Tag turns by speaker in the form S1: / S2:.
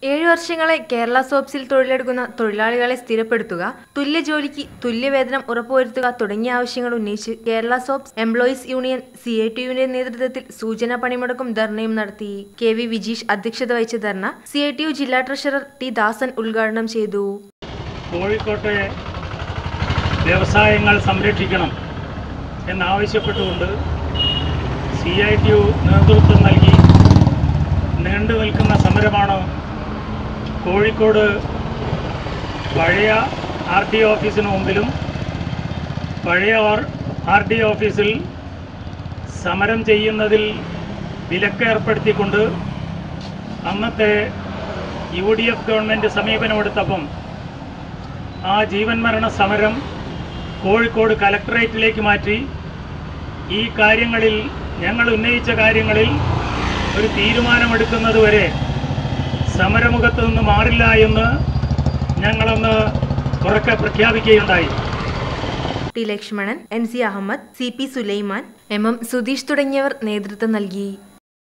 S1: ഏഴു വർഷങ്ങളെ കേരള സോപ്സിൽ തൊഴിലെടുക്കുന്ന തൊഴിലാളികളെ സ്ഥിരപ്പെടുത്തുക തുല്യ ജോലിക്ക് തുല്യവേതനം ഉറപ്പുവരുത്തുക തുടങ്ങിയ ആവശ്യങ്ങൾ ഉന്നയിച്ച് Kerala soaps employees union C I T യുവിന്റെ നേതൃത്വത്തിൽ സൂചനാ പണിമുടക്കും ധർണയും നടത്തി കെ വി വിജീഷ് അധ്യക്ഷത വഹിച്ച ധർണ സി ഐ ടി യു ജില്ലാ ട്രഷറർ ടി ദാസൻ ഉദ്ഘാടനം ചെയ്തു
S2: കോഴിക്കോട്ടെ വ്യവസായങ്ങൾ സംരക്ഷിക്കണം എന്നാവശ്യപ്പെട്ടുകൊണ്ട് സി ഐ ടി യു നേതൃത്വം നൽകി നീണ്ടു നിൽക്കുന്ന സമരമാണ് കോഴിക്കോട് പഴയ ആർ ടി ഓഫീസിന് മുമ്പിലും പഴയ ആർ ടി ഓഫീസിൽ സമരം ചെയ്യുന്നതിൽ വിലക്ക് ഏർപ്പെടുത്തിക്കൊണ്ട് അന്നത്തെ യു ഡി എഫ് ഗവൺമെൻറ് സമീപനമെടുത്തപ്പം ആ ജീവൻ മരണ സമരം കോഴിക്കോട് കലക്ടറേറ്റിലേക്ക് മാറ്റി ഈ കാര്യങ്ങളിൽ ഞങ്ങൾ ഉന്നയിച്ച കാര്യങ്ങളിൽ ഒരു തീരുമാനമെടുക്കുന്നതുവരെ സമരമുഖത്ത് നിന്ന് മാറില്ല എന്ന് ഞങ്ങളൊന്ന് ഉറക്കെ പ്രഖ്യാപിക്കുകയുണ്ടായി
S1: T Lakshmanan N C Ahammed C P Sulaiman M M Sudheesh തുടങ്ങിയവർ നേതൃത്വം നൽകി